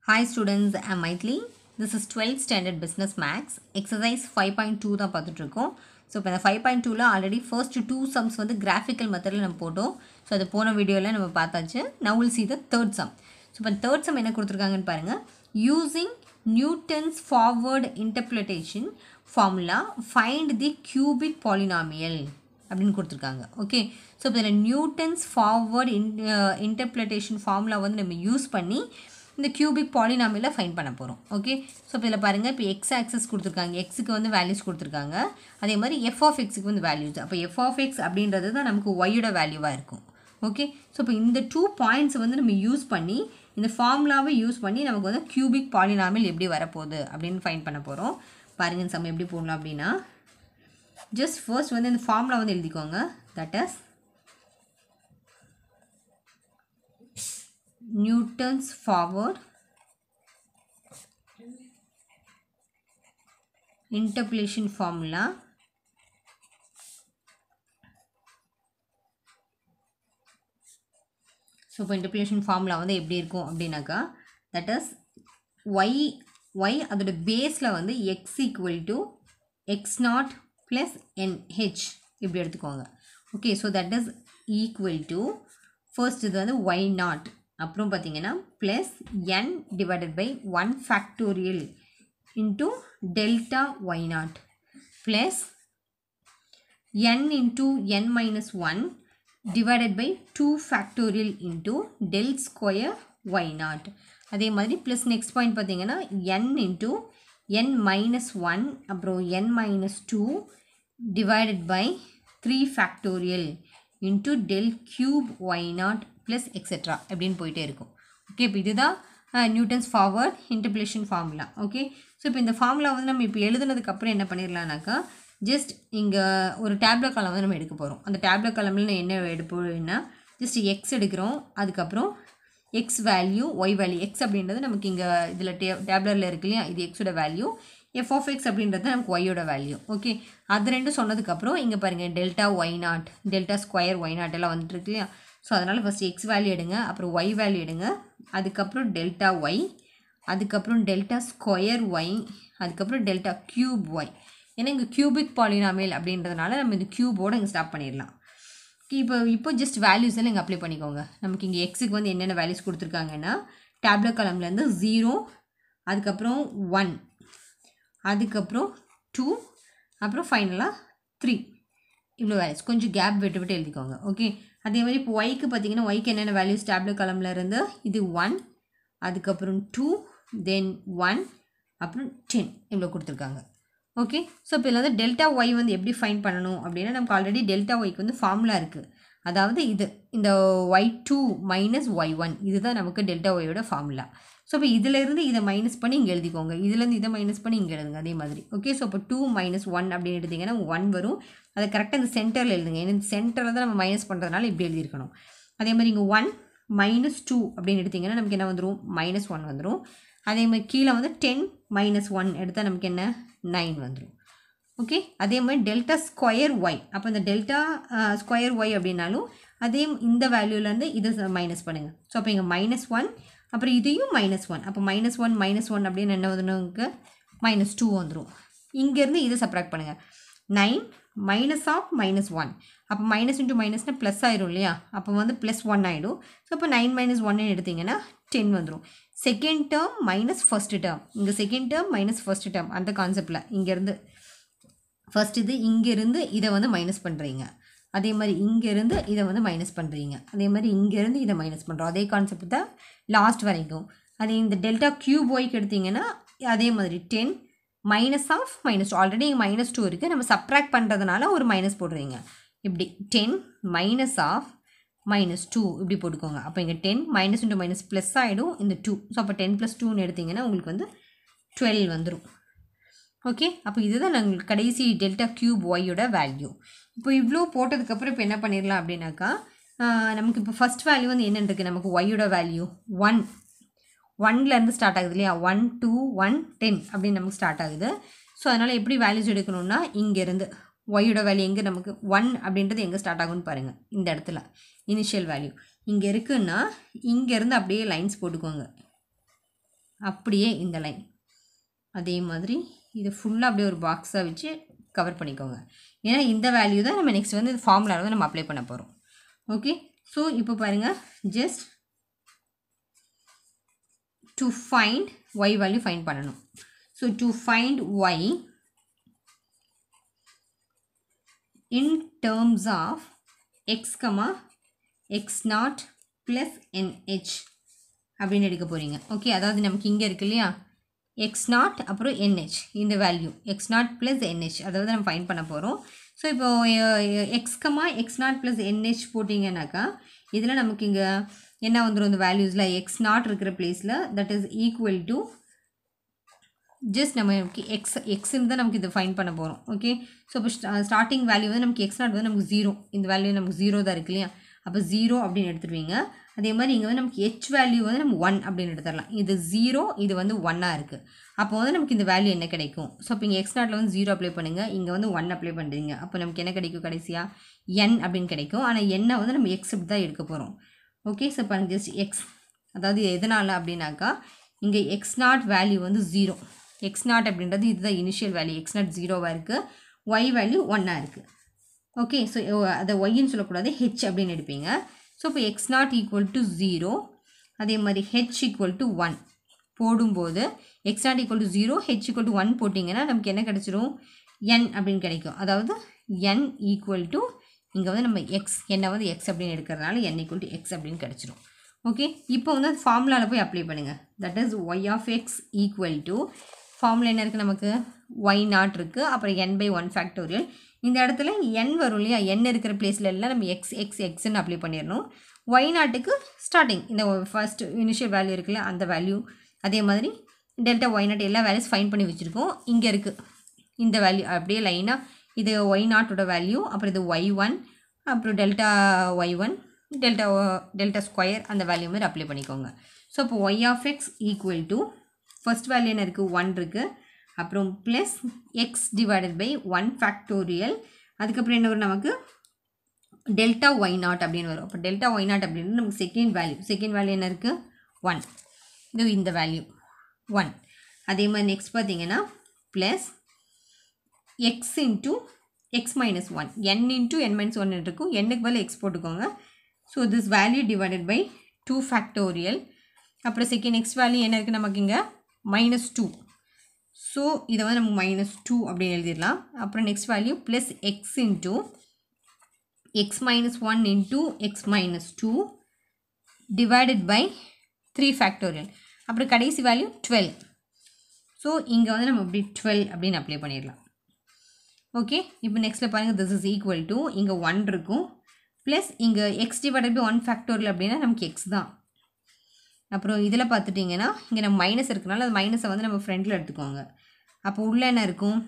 Hi students, I'm Maithili. This is 12th standard business max. Exercise 5.2 தான் பார்த்துட்ருக்கோம் so இப்போ இந்த ஃபைவ் பாயிண்ட் டூவில் ஆல்ரெடி ஃபர்ஸ்ட் டூ சம்ஸ் வந்து கிராஃபிக்கல் மெத்தடில் நம்ம போட்டோம் ஸோ அது போன வீடியோவில் நம்ம பார்த்தாச்சு now will see the third sum so இப்போ தேர்ட் சம் என்ன கொடுத்துருக்காங்கன்னு பாருங்கள் using Newton's forward interpretation formula find the cubic polynomial அப்படின்னு கொடுத்துருக்காங்க ஓகே ஸோ இப்போ இதில் Newton's forward in interpretation formula வந்து நம்ம யூஸ் பண்ணி இந்த கியூபிக் பாலினாமியில் ஃபைன் பண்ண போகிறோம் ஓகே ஸோ இப்போ இதில் பாருங்கள் இப்போ எக்ஸ் ஆக்சஸ் கொடுத்துருக்காங்க எக்ஸுக்கு வந்து வேல்யூஸ் கொடுத்துருக்காங்க அதே மாதிரி எஃப் ஆஃப் எக்ஸுக்கு வந்து வேல்யூஸ் அப்போ எஃப் ஆஃப் எக்ஸ் அப்படின்றது தான் நமக்கு ஒய்யோட வேல்யூவாக இருக்கும் ஓகே ஸோ இப்போ இந்த டூ பாயிண்ட்ஸ் வந்து நம்ம யூஸ் பண்ணி இந்த ஃபார்முலாவை யூஸ் பண்ணி நமக்கு வந்து கியூபிக் பாலினாமில் எப்படி வரப்போகுது அப்படின்னு ஃபைன் பண்ண போகிறோம் பாருங்க சம் எப்படி போடலாம் அப்படின்னா ஜஸ்ட் ஃபர்ஸ்ட் வந்து இந்த ஃபார்முலா வந்து எழுதிக்கோங்க that is Newton's forward interpolation formula so இப்போ இன்டர்பிளேஷன் ஃபார்முலா வந்து எப்படி இருக்கும் அப்படின்னாக்கா தட் இஸ் ஒய் ஒய் அதோட பேஸில் வந்து x equal to x naught plus n h இப்படி எடுத்துக்கோங்க okay so that is equal to first இது வந்து ஒய் நாட் அப்புறம் பார்த்தீங்கன்னா plus n divided by one factorial into delta y naught plus n into n minus one divided by 2 factorial into del square y naught அதே மாதிரி plus next point பார்த்தீங்கன்னா n into n minus one அப்புறம் n minus two divided by three factorial into del cube y naught plus etcetera அப்படின்னு போயிட்டே இருக்கும் okay இப்போ இதுதான் Newton's forward interpolation formula okay so இப்போ இந்த ஃபார்முலா வந்து நம்ம இப்போ எழுதுனதுக்கப்புறம் என்ன பண்ணிடலாம்னாக்கா ஜஸ்ட் இங்கே ஒரு டேப்லெட் காலம் வந்து நம்ம எடுக்க போகிறோம் அந்த டேப்லெட் காலமில் நான் என்ன எடுப்போம்னா ஜஸ்ட் எக்ஸ் எடுக்கிறோம் அதுக்கப்புறம் x value y value x அப்படின்றது நமக்கு இங்கே இதில் டே டேப்லெட்டில் இருக்கு இல்லையா இது எக்ஸோட வேல்யூ எஃப் ஆஃப் எக்ஸ் அப்படின்றது நமக்கு ஒய்யோட வேல்யூ ஓகே அது ரெண்டும் சொன்னதுக்கப்புறம் இங்கே பாருங்கள் delta y naught delta square y naught எல்லாம் வந்துட்டு இருக்கு இல்லையா ஸோ அதனால் ஃபஸ்ட் எக்ஸ் வேல்யூ எடுங்க அப்புறம் ஒய் வேல்யூ எடுங்க அதுக்கப்புறம் டெல்டா ஒய் அதுக்கப்புறம் டெல்டா ஸ்கொயர் ஒய் அதுக்கப்புறம் டெல்டா க்யூப் ஒய் ஏன்னா இங்கே கியூபிக் பாலினாமியல் அப்படின்றதுனால நம்ம இந்த க்யூபோடு இங்கே ஸ்டாப் பண்ணிடலாம் இப்போ இப்போ ஜஸ்ட் வேல்யூஸ் எல்லாம் இங்கே அப்ளை பண்ணிக்கோங்க நமக்கு இங்கே எக்ஸுக்கு வந்து என்னென்ன வேல்யூஸ் கொடுத்துருக்காங்கன்னா டேப்லெட் காலம்லேருந்து ஜீரோ அதுக்கப்புறம் ஒன் அதுக்கப்புறம் டூ அப்புறம் ஃபைனலாக த்ரீ இவ்வளோ வேல்யூஸ் கொஞ்சம் கேப் விட்டு விட்டு எழுதிக்கோங்க ஓகே அதே மாதிரி இப்போ ஒய்க்கு பார்த்தீங்கன்னா ஒய்க்கு என்னென்ன வேல்யூஸ் டேப்லெட் காலமில் இருந்து இது ஒன் அதுக்கப்புறம் டூ தென் ஒன் அப்புறம் டென் இவ்வளோ கொடுத்துருக்காங்க ஓகே ஸோ இப்போ இதில் வந்து டெல்டா ஒய் வந்து எப்படி ஃபைன் பண்ணணும் அப்படின்னா நமக்கு ஆல்ரெடி டெல்டா ஒய்க்கு வந்து ஃபார்முலா இருக்குது அதாவது இது இந்த y two minus y one இதுதான் நமக்கு டெல்டா ஒய்யோட ஃபார்முலா ஸோ இப்போ இதிலேருந்து இதை மைனஸ் பண்ணி இங்கே எழுதிக்கோங்க இதுலேருந்து இதை மைனஸ் பண்ணி இங்கே எழுதுங்க அதே மாதிரி ஓகே ஸோ இப்போ டூ மைனஸ் ஒன் அப்படின்னு எடுத்திங்கன்னா ஒன் வரும் அதை கரெக்டாக இந்த சென்டரில் எழுதுங்க ஏன்னா இந்த சென்டரில் தான் நம்ம மைனஸ் பண்ணுறதுனால இப்படி எழுதியிருக்கணும் அதே மாதிரி இங்கே ஒன் மைனஸ் டூ அப்படின்னு எடுத்திங்கன்னா நமக்கு என்ன வந்துடும் மைனஸ் ஒன் வந்துடும் அதே மாதிரி கீழே வந்து டென் மைனஸ் ஒன் எடுத்தால் நமக்கு என்ன நைன் வந்துடும் ஓகே அதே மாதிரி டெல்டா ஸ்கொயர் ஒய் அப்போ இந்த டெல்டா ஸ்கொயர் ஒய் அப்படின்னாலும் அதே இந்த வேல்யூலேருந்து இதை மைனஸ் பண்ணுங்கள் ஸோ அப்போ இங்கே மைனஸ் ஒன் அப்புறம் இதையும் மைனஸ் ஒன் அப்போ மைனஸ் ஒன் மைனஸ் ஒன் அப்படின்னு என்ன வந்துடும் மைனஸ் டூ வந்துடும் இங்கேருந்து இதை சப்ராக்ட் பண்ணுங்கள் nine minus of minus one அப்போ மைனஸ் இன்ட்டு மைனஸ்னால் ப்ளஸ் ஆயிரும் இல்லையா அப்போ வந்து ப்ளஸ் ஒன் ஆகிடும் ஸோ இப்போ நைன் மைனஸ் ஒன்னு எடுத்திங்கன்னா டென் வந்துடும் second term minus first term இங்கே second term minus first term அந்த கான்செப்டில் இங்கேருந்து ஃபஸ்ட் இது இங்கேருந்து இதை வந்து மைனஸ் பண்ணுறீங்க அதே மாதிரி இங்கேருந்து இதை வந்து மைனஸ் பண்ணுறீங்க அதே மாதிரி இங்கேருந்து இதை மைனஸ் பண்ணுறோம் அதே கான்செப்ட் தான் லாஸ்ட் வரைக்கும் அதே இந்த டெல்டா கியூப் ஒய்க்கு எடுத்திங்கன்னா அதே மாதிரி ten minus of minus two already இங்கே மைனஸ் டூ இருக்குது நம்ம சப்ராக்ட் பண்ணுறதுனால ஒரு மைனஸ் போடுறீங்க இப்படி ten minus of minus two இப்படி போட்டுக்கோங்க அப்போ இங்கே ten minus into minus plus ஆகிடும் இந்த டூ ஸோ அப்போ டென் ப்ளஸ் டூன்னு எடுத்திங்கன்னா உங்களுக்கு வந்து டுவெல் வந்துடும் ஓகே அப்போ இதுதான் நாங்கள் கடைசி டெல்டா க்யூப் ஒய்யோட வேல்யூ இப்போ இவ்வளோ போட்டதுக்கப்புறம் இப்போ என்ன பண்ணிடலாம் அப்படின்னாக்கா நமக்கு இப்போ ஃபஸ்ட் வேல்யூ வந்து என்னென்னு இருக்குது நமக்கு ஒய்யோட வேல்யூ ஒன் ஒன்லேருந்து ஸ்டார்ட் ஆகுது இல்லையா ஒன் டூ ஒன் டென் அப்படின்னு நமக்கு ஸ்டார்ட் ஆகுது ஸோ அதனால் எப்படி வேல்யூஸ் எடுக்கணும்னா இங்கேருந்து ஒய்யோட வேல்யூ எங்கே நமக்கு ஒன் அப்படின்றது எங்கே ஸ்டார்ட் ஆகும்னு பாருங்கள் இந்த இடத்துல இனிஷியல் வேல்யூ இங்கே இருக்குன்னா இங்கேருந்து அப்படியே லைன்ஸ் போட்டுக்கோங்க அப்படியே இந்த லைன் அதே மாதிரி இது ஃபுல்லாக அப்படியே ஒரு பாக்ஸாக வச்சு கவர் பண்ணிக்கோங்க ஏன்னா இந்த வேல்யூ தான் நம்ம நெக்ஸ்ட் வந்து ஃபார்முலா வந்து நம்ம அப்ளை பண்ண போகிறோம் ஓகே ஸோ இப்போ பாருங்கள் just to find y value find பண்ணணும் so to find y in terms of x comma x naught plus nh அப்படின்னு எடுக்க போகிறீங்க ஓகே அதாவது நமக்கு இங்கே இருக்கு இல்லையா எக்ஸ் நாட் அப்புறம் என்ஹெச் இந்த value x naught plus n h அதாவது நம்ம ஃபைன் பண்ண போகிறோம் ஸோ இப்போ x comma x naught plus n h போட்டிங்கனாக்கா இதில் நமக்கு இங்கே என்ன வந்துடும் இந்த வேல்யூஸில் எக்ஸ் நாட் இருக்கிற பிளேஸில் that is equal to just நமக்கு எக்ஸ் எக்ஸ்ன்னு தான் நமக்கு இது ஃபைன் பண்ண போகிறோம் ஓகே ஸோ இப்போ ஸ்டார்டிங் வேல்யூ வந்து நமக்கு எக்ஸ் நாட் வந்து நமக்கு ஜீரோ இந்த வேல்யூ நமக்கு ஜீரோ தான் இருக்கு இல்லையா அப்போ ஜீரோ அப்படின்னு எடுத்துருவீங்க அதே மாதிரி இங்கே வந்து நமக்கு ஹெச் வேல்யூ வந்து நம்ம ஒன் அப்படின்னு எடுத்துடலாம் இது ஜீரோ இது வந்து ஒன்னாக இருக்குது அப்போ வந்து நமக்கு இந்த வேல்யூ என்ன கிடைக்கும் ஸோ இப்போ இங்கே எக்ஸ் நாட்டில் வந்து ஜீரோ அப்ளை பண்ணுங்கள் இங்கே வந்து ஒன் அப்ளை பண்ணுறீங்க அப்போ நமக்கு என்ன கிடைக்கும் கடைசியாக என் அப்படின்னு கிடைக்கும் ஆனால் எண்ணை வந்து நம்ம எக்ஸ் தான் எடுக்க போகிறோம் ஓகே ஸோ இப்போ ஜஸ்ட் எக்ஸ் அதாவது எதனால் அப்படின்னாக்கா இங்கே எக்ஸ் நாட் வேல்யூ வந்து ஜீரோ எக்ஸ் நாட் அப்படின்றது இதுதான் இனிஷியல் வேல்யூ எக்ஸ் நாட் ஜீரோவாக இருக்குது ஒய் வேல்யூ ஒன்னாக இருக்குது ஓகே ஸோ அதை ஒய்ன்னு சொல்லக்கூடாது ஹெச் அப்படின்னு எடுப்பீங்க ஸோ இப்போ x naught equal to zero அதே மாதிரி ஹெச் ஈக்குவல் டு ஒன் போடும்போது x naught equal to zero h equal to one போட்டிங்கன்னா நமக்கு என்ன கிடச்சிரும் என் அப்படின்னு கிடைக்கும் அதாவது என் ஈக்குவல் டு இங்கே வந்து நம்ம எக்ஸ் என்னை வந்து எக்ஸ் அப்படின்னு எடுக்கிறதுனால என் ஈக்குவல் டு எக்ஸ் அப்படின்னு கிடச்சிரும் ஓகே இப்போ வந்து அந்த ஃபார்முலாவில் போய் அப்ளை பண்ணுங்கள் that is y of x equal to formula என்ன இருக்குது நமக்கு ஒய் நாட் இருக்குது அப்புறம் என் பை ஒன் ஃபேக்டோரியல் இந்த இடத்துல என் வரும் இல்லையா என் இருக்கிற பிளேஸில் எல்லாம் நம்ம எக்ஸ் எக்ஸ் எக்ஸ்ன்னு அப்ளை பண்ணிடணும் ஒய் நாட்டுக்கு ஸ்டார்டிங் இந்த ஃபர்ஸ்ட் இனிஷியல் வேல்யூ இருக்குல்ல அந்த வேல்யூ அதே மாதிரி டெல்டா ஒய் நாட் எல்லா வேல்யூஸ் ஃபைன் பண்ணி வச்சுருக்கோம் இங்கே இருக்குது இந்த வேல்யூ அப்படியே லைனாக இது ஒய் நாட்டோட வேல்யூ அப்புறம் இது ஒய் ஒன் அப்புறம் delta y one delta delta square அந்த வேல்யூ மாதிரி அப்ளை பண்ணிக்கோங்க ஸோ இப்போ y of x equal to first value என்ன இருக்குது ஒன் இருக்குது அப்புறம் plus x divided by one factorial அதுக்கப்புறம் என்ன வரும் நமக்கு டெல்டா ஒய் நாட் அப்படின்னு வரும் அப்போ டெல்டா ஒய் நாட் அப்படின்னு நமக்கு செகண்ட் வேல்யூ செகண்ட் வேல்யூ என்ன இருக்குது ஒன் இது இந்த வேல்யூ ஒன் அதே மாதிரி நெக்ஸ்ட் பார்த்தீங்கன்னா plus x into x minus one n into n minus one இருக்கும் எண்ணுக்கு பதில் எக்ஸ் போட்டுக்கோங்க so this value divided by two factorial அப்புறம் செகண்ட் நெக்ஸ்ட் வேல்யூ என்ன இருக்குது நமக்கு இங்கே மைனஸ் டூ ஸோ இதை வந்து நம்ம மைனஸ் டூ அப்படின்னு எழுதிடலாம் அப்புறம் next value plus x into x minus one into x minus two divided by three factorial அப்புறம் கடைசி வேல்யூ டுவெல் ஸோ இங்கே வந்து நம்ம அப்படி டுவெல் அப்படின்னு அப்ளை பண்ணிடலாம் ஓகே இப்போ நெக்ஸ்ட்டில் பாருங்கள் திஸ் இஸ் ஈக்குவல் டு இங்கே ஒன் இருக்கும் ப்ளஸ் இங்கே x divided by one factorial அப்படின்னா நமக்கு எக்ஸ் தான் அப்புறம் இதில் பார்த்துட்டிங்கன்னா இங்கே நம்ம மைனஸ் இருக்கனால அது மைனஸை வந்து நம்ம ஃப்ரண்டில் எடுத்துக்கோங்க அப்போ உள்ளே என்ன இருக்கும்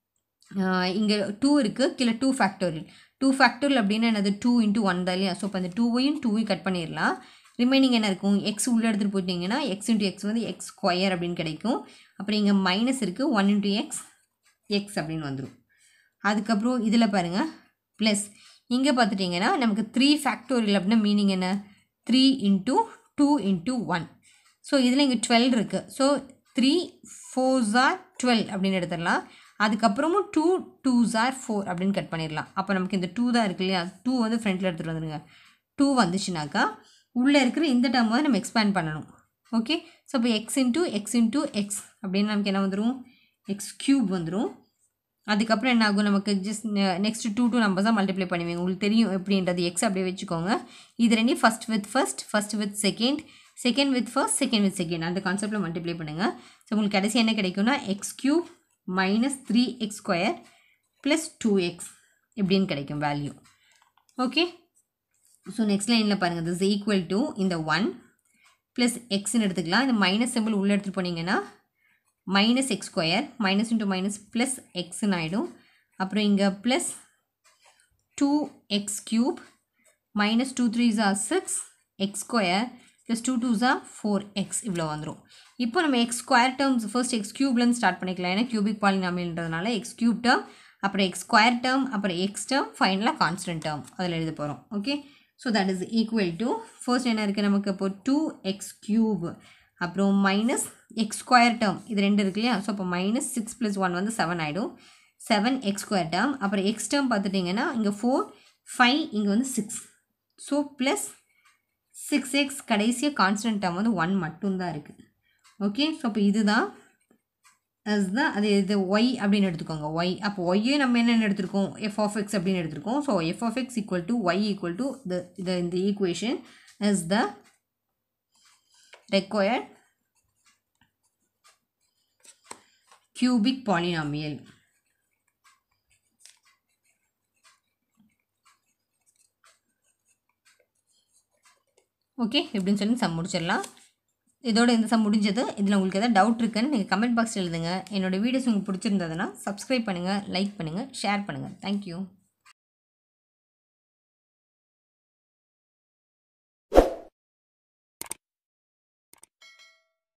இங்கே டூ இருக்குது கீழே டூ ஃபேக்டோரியல் டூ ஃபேக்டோரியல் அப்படின்னா என்னது டூ இன்ட்டு ஒன் தான் இல்லையா ஸோ இப்போ அந்த டூவையும் டூவையும் கட் பண்ணிடலாம் ரிமைனிங் என்ன இருக்கும் எக்ஸ் உள்ளே எடுத்துகிட்டு போயிட்டீங்கன்னா எக்ஸ் இன்ட்டு எக்ஸ் வந்து எக்ஸ் ஸ்கொயர் அப்படின்னு கிடைக்கும் அப்புறம் இங்கே மைனஸ் இருக்குது ஒன் இன்ட்டு எக்ஸ் எக்ஸ் அப்படின்னு வந்துடும் அதுக்கப்புறம் இதில் பாருங்கள் ப்ளஸ் இங்கே பார்த்துட்டிங்கன்னா நமக்கு த்ரீ ஃபேக்டோரியல் அப்படின்னா மீனிங் என்ன three into two into one so இதில் இங்கே டுவெல் இருக்குது so three fours are twelve அப்படின்னு எடுத்துடலாம் அதுக்கப்புறமும் டூ டூஸ் ஆர் ஃபோர் அப்படின்னு கட் பண்ணிடலாம் அப்போ நமக்கு இந்த டூ தான் இருக்கு இல்லையா டூ வந்து ஃப்ரண்ட்டில் எடுத்துகிட்டு வந்துடுங்க டூ வந்துச்சுனாக்கா உள்ளே இருக்கிற இந்த டேர்ம் வந்து நம்ம எக்ஸ்பேண்ட் பண்ணணும் ஓகே ஸோ இப்போ x into x into x அப்படின்னு நமக்கு என்ன வந்துடும் எக்ஸ் க்யூப் வந்துடும் அதுக்கப்புறம் என்ன ஆகும் நமக்கு just next two two numbers தான் மல்டிப்ளை பண்ணுவீங்க உங்களுக்கு தெரியும் எப்படின்றது எக்ஸ் அப்படியே வச்சுக்கோங்க இது ரெண்டையும் first with first first with second second with first second with second அந்த கான்செப்டில் மல்டிப்ளை பண்ணுங்கள் ஸோ உங்களுக்கு கடைசி என்ன கிடைக்கும்னா x cube minus three x square plus two x இப்படின்னு கிடைக்கும் வேல்யூ ஓகே ஸோ நெக்ஸ்ட் லைனில் பாருங்கள் திஸ் ஈக்குவல் டு இந்த ஒன் ப்ளஸ் எக்ஸ்ன்னு எடுத்துக்கலாம் இந்த மைனஸ் சிம்பிள் உள்ளே எடுத்துகிட்டு போனீங்கன்னா minus x square minus into minus plus எக்ஸ்ன்னு ஆகிடும் அப்புறம் இங்கே plus two x cube minus two three ஜா six x square plus two two ஜா ஃபோர் எக்ஸ் இவ்வளோ வந்துடும் இப்போ நம்ம x square terms first x க்யூப்லேருந்து ஸ்டார்ட் பண்ணிக்கலாம் ஏன்னா கியூபிக் பாலினாமில்ன்றதுனால எக்ஸ் க்யூப் டேர்ம் அப்புறம் எக்ஸ் ஸ்கொயர் டேர்ம் அப்புறம் எக்ஸ் டேர்ம் ஃபைனலாக கான்ஸ்டன்ட் டேர்ம் அதில் எழுத போகிறோம் okay so that is equal to first என்ன இருக்குது நமக்கு இப்போ டூ எக்ஸ் க்யூப் அப்புறம் மைனஸ் எக்ஸ் ஸ்கொயர் டேர்ம் இது ரெண்டு இருக்கு இல்லையா ஸோ அப்போ மைனஸ் சிக்ஸ் ப்ளஸ் ஒன் வந்து செவன் ஆகிடும் செவன் எக்ஸ் ஸ்கொயர் டேர்ம் அப்புறம் எக்ஸ் டேர்ம் பார்த்துட்டிங்கன்னா இங்கே ஃபோர் ஃபைவ் இங்கே வந்து six so plus six x கடைசியாக கான்ஸ்டன்ட் டேர்ம் வந்து ஒன் மட்டும்தான் இருக்குது ஓகே ஸோ அப்போ இதுதான் அதுதான் அது இது ஒய் அப்படின்னு எடுத்துக்கோங்க ஒய் அப்போ ஒய்யே நம்ம என்னென்ன எடுத்திருக்கோம் எஃப் ஆஃப் எக்ஸ் அப்படின்னு எடுத்திருக்கோம் so f of x equal to y equal to the இந்த இந்த equation is the required cubic polynomial okay எப்படின்னு சொல்லி சம் முடிச்சிடலாம் இதோட இந்த சம் முடிஞ்சது இதில் உங்களுக்கு எதாவது டவுட் இருக்குன்னு நீங்கள் கமெண்ட் பாக்ஸில் எழுதுங்க என்னோடய வீடியோஸ் உங்களுக்கு பிடிச்சிருந்ததுன்னா சப்ஸ்கிரைப் பண்ணுங்கள் லைக் பண்ணுங்கள் ஷேர் பண்ணுங்கள் தேங்க்யூ